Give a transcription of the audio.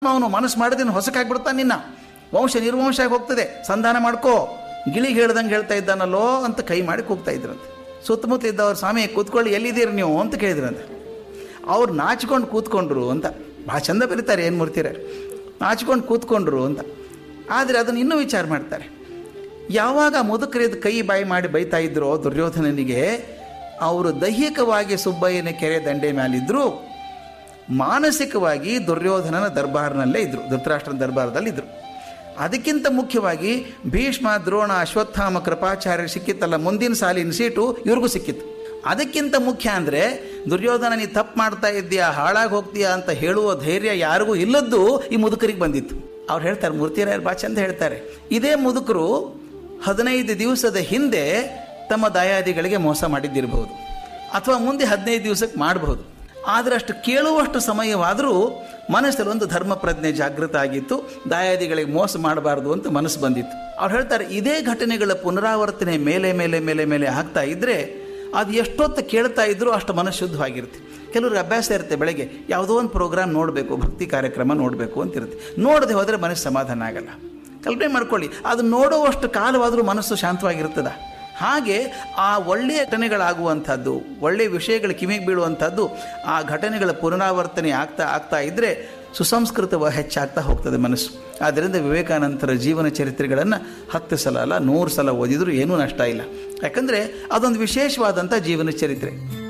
ಅವನು ಮನಸ್ಸು ಮಾಡಿದ್ರೆ ಹೊಸಕಾಗ್ಬಿಡ್ತಾನೆ ನಿನ್ನ ವಂಶ ನಿರ್ವಂಶ ಆಗಿ ಹೋಗ್ತದೆ ಸಂಧಾನ ಮಾಡ್ಕೋ ಗಿಳಿಗೆ ಹೇಳ್ದಂಗೆ ಹೇಳ್ತಾ ಇದ್ದಾನಲ್ಲೋ ಅಂತ ಕೈ ಮಾಡಿ ಕೂಗ್ತಾ ಇದ್ರಂತೆ ಸುತ್ತಮುತ್ತ ಇದ್ದವ್ರು ಸ್ವಾಮಿ ಕೂತ್ಕೊಳ್ಳಿ ಎಲ್ಲಿದ್ದೀರಿ ನೀವು ಅಂತ ಕೇಳಿದ್ರಂತೆ ಅವ್ರು ನಾಚಿಕೊಂಡು ಕೂತ್ಕೊಂಡ್ರು ಅಂತ ಭಾಳ ಚಂದ ಬರೀತಾರೆ ಏನು ಮೂರ್ತಿರ ನಾಚಿಕೊಂಡು ಕೂತ್ಕೊಂಡ್ರು ಅಂತ ಆದರೆ ಅದನ್ನು ಇನ್ನೂ ವಿಚಾರ ಮಾಡ್ತಾರೆ ಯಾವಾಗ ಮುದುಕರಿದ ಕೈ ಬಾಯಿ ಮಾಡಿ ಬೈತಾ ಇದ್ರೋ ದುರ್ಯೋಧನನಿಗೆ ಅವರು ದೈಹಿಕವಾಗಿ ಸುಬ್ಬಯ್ಯನ ಕೆರೆ ದಂಡೆ ಮೇಲಿದ್ದರು ಮಾನಸಿಕವಾಗಿ ದುರ್ಯೋಧನನ ದರ್ಬಾರ್ನಲ್ಲೇ ಇದ್ದರು ಧೃತರಾಷ್ಟ್ರನ ದರ್ಬಾರದಲ್ಲಿ ಇದ್ದರು ಅದಕ್ಕಿಂತ ಮುಖ್ಯವಾಗಿ ಭೀಷ್ಮ ದ್ರೋಣ ಅಶ್ವತ್ಥಾಮ ಕೃಪಾಚಾರ್ಯ ಸಿಕ್ಕಿತ್ತಲ್ಲ ಮುಂದಿನ ಸಾಲಿನ ಸೀಟು ಇವ್ರಿಗೂ ಸಿಕ್ಕಿತ್ತು ಅದಕ್ಕಿಂತ ಮುಖ್ಯ ಅಂದರೆ ದುರ್ಯೋಧನ ನೀ ತಪ್ಪು ಮಾಡ್ತಾ ಇದ್ದೀಯಾ ಹಾಳಾಗಿ ಹೋಗ್ತೀಯಾ ಅಂತ ಹೇಳುವ ಧೈರ್ಯ ಯಾರಿಗೂ ಇಲ್ಲದ್ದು ಈ ಮುದುಕರಿಗೆ ಬಂದಿತ್ತು ಅವ್ರು ಹೇಳ್ತಾರೆ ಮೂರ್ತಿರಾಯರು ಬಾ ಚಂದ ಹೇಳ್ತಾರೆ ಇದೇ ಮುದುಕರು ಹದಿನೈದು ದಿವಸದ ಹಿಂದೆ ತಮ್ಮ ದಾಯಾದಿಗಳಿಗೆ ಮೋಸ ಮಾಡಿದ್ದಿರಬಹುದು ಅಥವಾ ಮುಂದೆ ಹದಿನೈದು ದಿವಸಕ್ಕೆ ಮಾಡಬಹುದು ಆದರೆ ಅಷ್ಟು ಕೇಳುವಷ್ಟು ಸಮಯವಾದರೂ ಮನಸ್ಸಲ್ಲಿ ಒಂದು ಧರ್ಮ ಪ್ರಜ್ಞೆ ಜಾಗೃತ ಆಗಿತ್ತು ದಾಯಾದಿಗಳಿಗೆ ಮೋಸ ಮಾಡಬಾರ್ದು ಅಂತ ಮನಸ್ಸು ಬಂದಿತ್ತು ಅವ್ರು ಹೇಳ್ತಾರೆ ಇದೇ ಘಟನೆಗಳ ಪುನರಾವರ್ತನೆ ಮೇಲೆ ಮೇಲೆ ಮೇಲೆ ಮೇಲೆ ಆಗ್ತಾ ಇದ್ದರೆ ಅದು ಎಷ್ಟೊತ್ತು ಕೇಳ್ತಾ ಇದ್ರೂ ಅಷ್ಟು ಮನಸ್ಸು ಶುದ್ಧವಾಗಿರುತ್ತೆ ಕೆಲವ್ರಿಗೆ ಅಭ್ಯಾಸ ಇರುತ್ತೆ ಬೆಳಗ್ಗೆ ಯಾವುದೋ ಒಂದು ಪ್ರೋಗ್ರಾಮ್ ನೋಡಬೇಕು ಭಕ್ತಿ ಕಾರ್ಯಕ್ರಮ ನೋಡಬೇಕು ಅಂತಿರುತ್ತೆ ನೋಡದೆ ಹೋದರೆ ಮನಸ್ಸು ಸಮಾಧಾನ ಆಗಲ್ಲ ಕಲ್ಪನೆ ಮಾಡ್ಕೊಳ್ಳಿ ಅದು ನೋಡುವಷ್ಟು ಕಾಲವಾದರೂ ಮನಸ್ಸು ಶಾಂತವಾಗಿರ್ತದ ಹಾಗೆ ಆ ಒಳ್ಳೆಯ ಘಟನೆಗಳಾಗುವಂಥದ್ದು ಒಳ್ಳೆಯ ವಿಷಯಗಳು ಕಿವಿಗೆ ಬೀಳುವಂಥದ್ದು ಆ ಘಟನೆಗಳ ಪುನರಾವರ್ತನೆ ಆಗ್ತಾ ಆಗ್ತಾ ಇದ್ದರೆ ಸುಸಂಸ್ಕೃತವ ಹೆಚ್ಚಾಗ್ತಾ ಹೋಗ್ತದೆ ಮನಸ್ಸು ಆದ್ದರಿಂದ ವಿವೇಕಾನಂದರ ಜೀವನ ಚರಿತ್ರೆಗಳನ್ನು ಹತ್ತು ಸಲ ಅಲ್ಲ ನೂರು ಸಲ ಓದಿದರೂ ಏನೂ ನಷ್ಟ ಇಲ್ಲ ಯಾಕಂದರೆ ಅದೊಂದು ವಿಶೇಷವಾದಂಥ ಜೀವನ ಚರಿತ್ರೆ